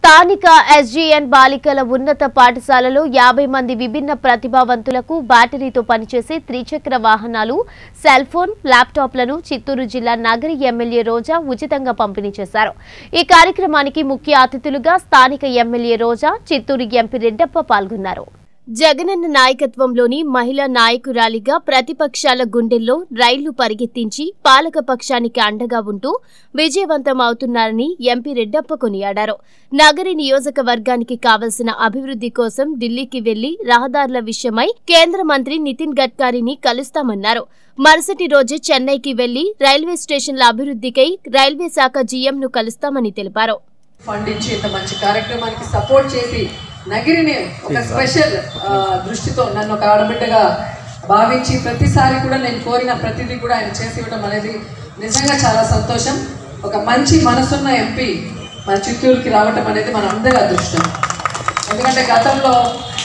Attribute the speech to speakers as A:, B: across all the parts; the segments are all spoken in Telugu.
A: స్థానిక ఎస్జీఎన్ బాలికల ఉన్నత పాఠశాలలో యాభై మంది విభిన్న ప్రతిభావంతులకు బ్యాటరీతో పనిచేసే త్రిచక్ర వాహనాలు సెల్ ఫోన్ ల్యాప్టాప్లను చిత్తూరు జిల్లా నగరి ఎమ్మెల్యే రోజా ఉచితంగా పంపిణీ చేశారు ఈ కార్యక్రమానికి ముఖ్య అతిథులుగా స్థానిక ఎమ్మెల్యే రోజా చిత్తూరు ఎంపీ రెడ్డప్ప పాల్గొన్నారు జగనన్న నాయకత్వంలోని మహిళా నాయకురాలిగా ప్రతిపక్షాల గుండెల్లో రైళ్లు పరిగెత్తించి పాలక పక్షానికి అండగా ఉంటూ విజయవంతం అవుతున్నారని ఎంపీ రెడ్డప్ప కొనియాడారు నగరి నియోజకవర్గానికి కావలసిన అభివృద్ధి కోసం ఢిల్లీకి వెళ్లి రహదారుల విషయమై కేంద్ర మంత్రి నితిన్ గడ్కరీని కలుస్తామన్నారు మరుసటి రోజే చెన్నైకి వెళ్లి రైల్వే స్టేషన్ల అభివృద్ధికై రైల్వే శాఖ జీఎంను కలుస్తామని తెలిపారు
B: ఫండ్ ఇచ్చి ఇంత మంచి కార్యక్రమానికి సపోర్ట్ చేసి నగిరిని ఒక స్పెషల్ ఆ, దృష్టితో నన్ను ఒక ఆడబిడ్డగా భావించి ప్రతిసారి కూడా నేను కోరిన ప్రతిదీ కూడా ఆయన చేసి ఇవ్వడం అనేది నిజంగా చాలా సంతోషం ఒక మంచి మనసున్న ఎంపీ మన చిత్తూరుకి రావటం అనేది మన అందరి అదృష్టం ఎందుకంటే గతంలో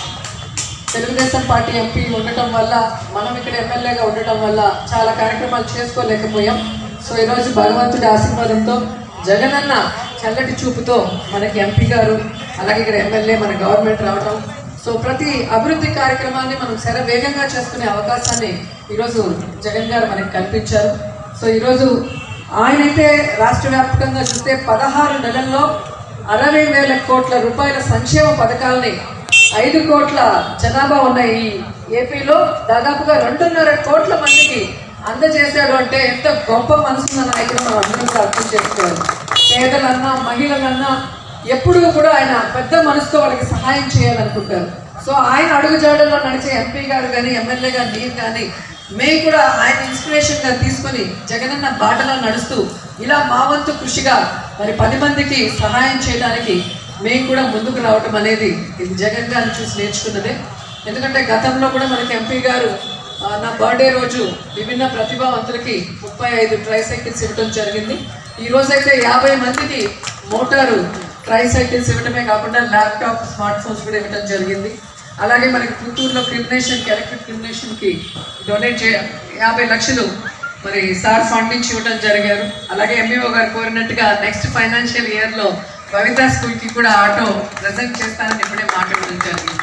B: తెలుగుదేశం పార్టీ ఎంపీ ఉండటం వల్ల మనం ఇక్కడ ఎమ్మెల్యేగా ఉండటం వల్ల చాలా కార్యక్రమాలు చేసుకోలేకపోయాం సో ఈరోజు భగవంతుడి ఆశీర్వాదంతో జగనన్న చల్లటి చూపుతో మనకి ఎంపీ గారు అలాగే ఇక్కడ ఎమ్మెల్యే మన గవర్నమెంట్ రావటం సో ప్రతి అభివృద్ధి కార్యక్రమాన్ని మనం శర వేగంగా చేసుకునే అవకాశాన్ని ఈరోజు జగన్ గారు మనకి కల్పించారు సో ఈరోజు ఆయనైతే రాష్ట్ర వ్యాప్తంగా చూస్తే పదహారు నెలల్లో అరవై వేల కోట్ల రూపాయల సంక్షేమ పథకాలని ఐదు కోట్ల జనాభా ఉన్న ఈ ఏపీలో దాదాపుగా రెండున్నర కోట్ల మందికి అందజేశాడు అంటే ఎంత గొప్ప మనసున్న నాయకుడు మనం అందరం కూడా అర్థం చేసుకోవాలి పేదలన్నా మహిళలన్నా ఎప్పుడు కూడా ఆయన పెద్ద మనసుతో వాళ్ళకి సహాయం చేయాలనుకుంటారు సో ఆయన అడుగుజాడల్లో నడిచే ఎంపీ గారు కానీ ఎమ్మెల్యే గారు నేను కానీ మేము కూడా ఆయన ఇన్స్పిరేషన్ గా తీసుకొని జగనన్న బాటలో నడుస్తూ ఇలా మా వంతు కృషిగా మరి పది మందికి సహాయం చేయడానికి మేము కూడా ముందుకు రావటం అనేది ఇది జగన్ గారిని చూసి నేర్చుకున్నదే ఎందుకంటే గతంలో కూడా మనకి ఎంపీ గారు ఆ, నా బర్త్డే రోజు విభిన్న ప్రతిభావంతులకి ముప్పై ఐదు ట్రైసైకిల్స్ ఇవ్వడం జరిగింది ఈ రోజైతే యాభై మందికి మోటారు ట్రైసైకిల్స్ ఇవ్వడమే కాకుండా ల్యాప్టాప్ స్మార్ట్ ఫోన్స్ కూడా ఇవ్వడం జరిగింది అలాగే మనకి పుత్తూరులో క్రిమినేషన్కి ఎలక్ట్రిక్ క్రిమినేషన్కి డొనేట్ చే యాభై లక్షలు మరి సార్ ఫండ్ నుంచి ఇవ్వడం జరిగారు అలాగే ఎంఈఓ గారు కోరినట్టుగా నెక్స్ట్ ఫైనాన్షియల్ ఇయర్లో కవితా స్కూల్కి కూడా ఆటో ప్రజెంట్ చేస్తానని ఇప్పుడే మాట్లాడడం జరిగింది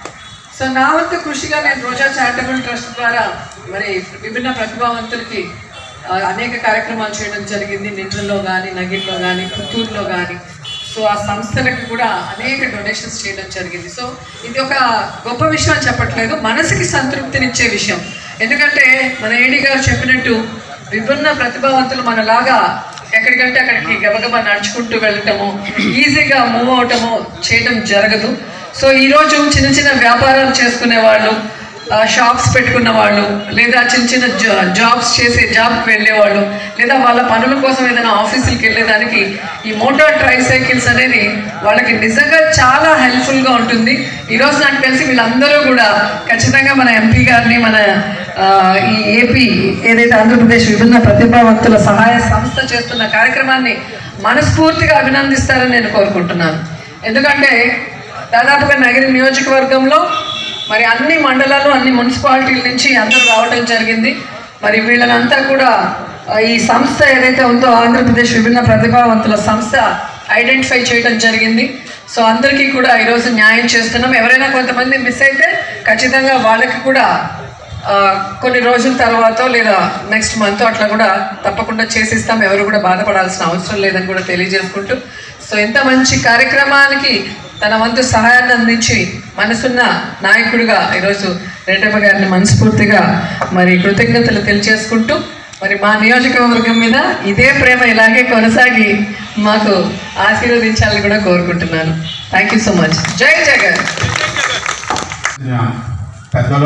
B: సో నా వంతు కృషిగా నేను రోజా చారిటబుల్ ట్రస్ట్ ద్వారా మరి విభిన్న ప్రతిభావంతులకి ఆ, అనేక కార్యక్రమాలు చేయడం జరిగింది నిండ్రలో కానీ నగిరిలో కానీ పుత్తూరులో కానీ సో ఆ సంస్థలకు కూడా అనేక డొనేషన్స్ చేయడం జరిగింది సో ఇది ఒక గొప్ప విషయం అని చెప్పట్లేదు మనసుకి సంతృప్తినిచ్చే విషయం ఎందుకంటే మన ఏడి గారు చెప్పినట్టు విభిన్న ప్రతిభావంతులు మనలాగా ఎక్కడికంటే అక్కడికి గబగబా నడుచుకుంటూ వెళ్ళటము ఈజీగా మూవ్ అవటము చేయడం జరగదు సో ఈరోజు చిన్న చిన్న వ్యాపారాలు చేసుకునే వాళ్ళు ఆ, షాప్స్ పెట్టుకున్న వాళ్ళు లేదా చిన్న చిన్న జా- జాబ్స్ చేసే జాబ్కి వెళ్ళేవాళ్ళు లేదా వాళ్ళ పనుల కోసం ఏదైనా ఆఫీసులకి వెళ్ళేదానికి ఈ మోటార్ ట్రైసైకిల్స్ అనేది వాళ్ళకి నిజంగా చాలా హెల్ప్ఫుల్గా ఉంటుంది ఈరోజు నాకు తెలిసి వీళ్ళందరూ కూడా ఖచ్చితంగా మన ఎంపీ గారిని మన ఆ, ఈ ఏపీ ఏదైతే ఆంధ్రప్రదేశ్ విభిన్న ప్రతిభావంతుల సహాయ సంస్థ చేస్తున్న కార్యక్రమాన్ని మనస్ఫూర్తిగా అభినందిస్తారని నేను కోరుకుంటున్నాను ఎందుకంటే దాదాపుగా నగరి నియోజకవర్గంలో మరి అన్ని మండలాలు అన్ని మున్సిపాలిటీల నుంచి అందరూ రావడం జరిగింది మరి వీళ్ళనంతా కూడా ఆ, ఈ సంస్థ ఏదైతే ఉందో ఆంధ్రప్రదేశ్ విభిన్న ప్రతిభావంతుల సంస్థ ఐడెంటిఫై చేయడం జరిగింది సో అందరికీ కూడా ఈరోజు న్యాయం చేస్తున్నాం ఎవరైనా కొంతమంది మిస్ అయితే ఖచ్చితంగా వాళ్ళకి కూడా ఆ, కొన్ని రోజుల తర్వాత లేదా నెక్స్ట్ మంత్ అట్లా కూడా తప్పకుండా చేసిస్తాం ఎవరు కూడా బాధపడాల్సిన అవసరం లేదని కూడా తెలియజేసుకుంటూ సో ఎంత మంచి కార్యక్రమానికి తన వంతు సహాయాన్ని అందించి మనసున్న నాయకుడిగా ఈరోజు రెడ్డమ్మ గారిని మనస్ఫూర్తిగా మరి కృతజ్ఞతలు తెలియజేసుకుంటూ మరి మా నియోజకవర్గం మీద ఇదే ప్రేమ ఇలాగే కొనసాగి మాకు ఆశీర్వదించాలని కూడా కోరుకుంటున్నాను థ్యాంక్ యూ సో మచ్ జై జగన్
C: పెద్దలు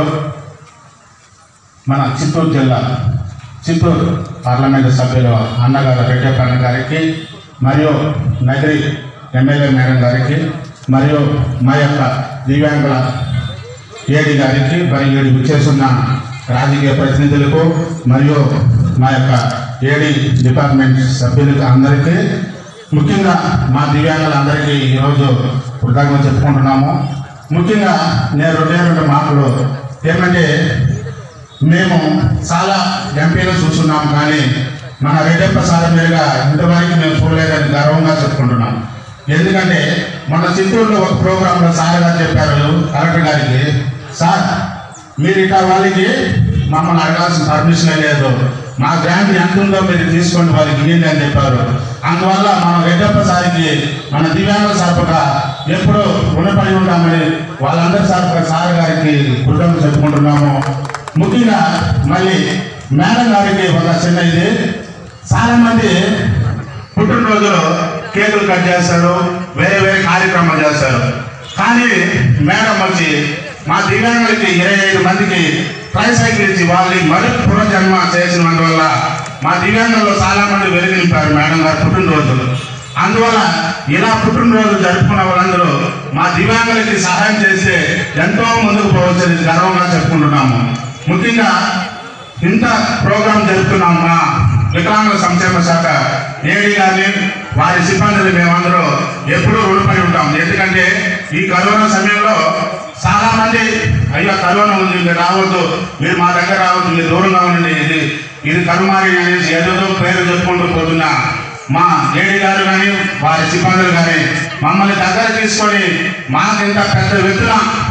C: మన చిత్తూరు జిల్లా చిత్తూరు పార్లమెంటు సభ్యులు అన్నగారు రెడ్డప్ప అన్న గారికి మరియు నగరి ఎమ్మెల్యే మేడం గారికి మరియు మా యొక్క దివ్యాంగుల ఏడి గారికి మరియు ఏడి విచ్చేస్తున్న రాజకీయ ప్రతినిధులకు మరియు మా యొక్క ఏడి డిపార్ట్మెంట్ సభ్యులకు అందరికీ ముఖ్యంగా మా దివ్యాంగులందరికీ ఈరోజు కృతజ్ఞత చెప్పుకుంటున్నాము ముఖ్యంగా నేను రెండే రెండు మాటలు ఏమంటే మేము చాలా ఎంపీలు చూస్తున్నాం కానీ మన రెడ్డప్ప సార్ మీదుగా ఇంతవరకు మేము చూడలేదని గర్వంగా చెప్పుకుంటున్నాం ఎందుకంటే మన చిత్తూరులో ఒక ప్రోగ్రాంలో సార్ గారు చెప్పారు కలెక్టర్ గారికి సార్ మీరు ఇట్లా వాళ్ళకి మమ్మల్ని అడగాల్సిన పర్మిషన్ లేదు మా గ్రాంట్ ఎంత ఉందో మీరు తీసుకోండి వాళ్ళకి ఇవ్వండి అని చెప్పారు అందువల్ల మనం రెడ్డప్ప సారికి మన దివ్యాంగ సరఫగా ఎప్పుడూ రుణపడి ఉంటామని వాళ్ళందరి సరఫగా సార్ గారికి కృతజ్ఞత చెప్పుకుంటున్నాము ముఖ్యంగా మళ్ళీ మేడం గారికి ఒక చిన్న ఇది చాలా మంది పుట్టినరోజులు కేకులు కట్ చేస్తారు వేరే వేరే కార్యక్రమాలు చేస్తారు కానీ మేడం వచ్చి మా దివ్యాంగులకి ఇరవై ఐదు మందికి ట్రైసైకిల్ ఇచ్చి వాళ్ళని మరి పునర్జన్మ చేసినందువల్ల మా దివ్యాంగుల్లో చాలా మంది వెలుగు నింపారు మేడం గారు పుట్టినరోజులు అందువల్ల ఇలా పుట్టినరోజు జరుపుకున్న వాళ్ళందరూ మా దివ్యాంగులకి సహాయం చేస్తే ఎంతో ముందుకు పోవచ్చని గర్వంగా చెప్పుకుంటున్నాము ముఖ్యంగా ఇంత ప్రోగ్రాం జరుపుతున్నాం మా వికలాంగుల సంక్షేమ శాఖ ఏడీ గారిని వారి సిబ్బందిని మేమందరూ ఎప్పుడూ రుణపడి ఉంటాం ఎందుకంటే ఈ కరోనా సమయంలో చాలా మంది అయ్యో కరోనా ఉంది మీరు రావద్దు మీరు మా దగ్గర రావద్దు మీరు దూరంగా ఉండండి ఇది ఇది కరుమారి అనేసి ఏదో పేరు చెప్పుకుంటూ పోతున్న మా ఏడీ గారు కానీ వారి సిబ్బందులు కానీ మమ్మల్ని దగ్గర తీసుకొని మాకు ఇంత పెద్ద వ్యక్తుల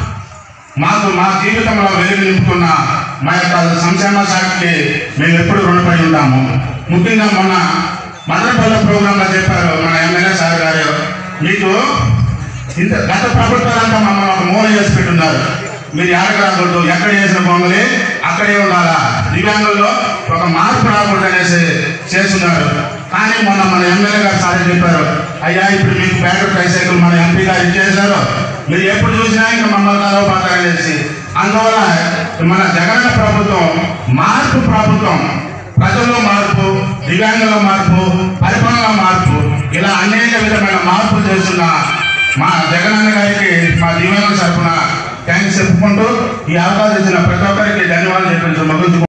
C: మాకు మా జీవితంలో వెలుగు నింపుకున్న మా యొక్క సంక్షేమ శాఖకి మేము ఎప్పుడు రుణపడి ఉంటాము ముఖ్యంగా మొన్న మదనపల్లి ప్రోగ్రాంలో చెప్పారు మన ఎమ్మెల్యే సార్ గారు మీకు ఇంత గత ప్రభుత్వాలంతా మమ్మల్ని ఒక మూల చేసి పెట్టున్నారు మీరు ఎక్కడికి రాకూడదు ఎక్కడ చేసిన బొమ్మలే అక్కడే ఉండాలా దివ్యాంగుల్లో ఒక మార్పు రాకూడదు అనేసి చేస్తున్నారు కానీ మొన్న మన ఎమ్మెల్యే గారు సార్ చెప్పారు అయ్యా ఇప్పుడు మీకు బ్యాటరీ ట్రైసైకిల్ మన ఎంపీ గారు ఇచ్చేశారు మీరు ఎప్పుడు చూసినా ఇంకా మమ్మల్ని కలవపోతారనేసి అందువల్ల మన జగన్ ప్రభుత్వం మార్పు ప్రభుత్వం ప్రజల్లో మార్పు దివ్యాంగుల మార్పు పరిపాలన మార్పు ఇలా అనేక విధమైన మార్పులు చేస్తున్న మా జగనన్న గారికి మా దివ్యాంగుల తరఫున థ్యాంక్స్ చెప్పుకుంటూ ఈ అవకాశం ఇచ్చిన ప్రతి ఒక్కరికి ధన్యవాదాలు చెప్పించు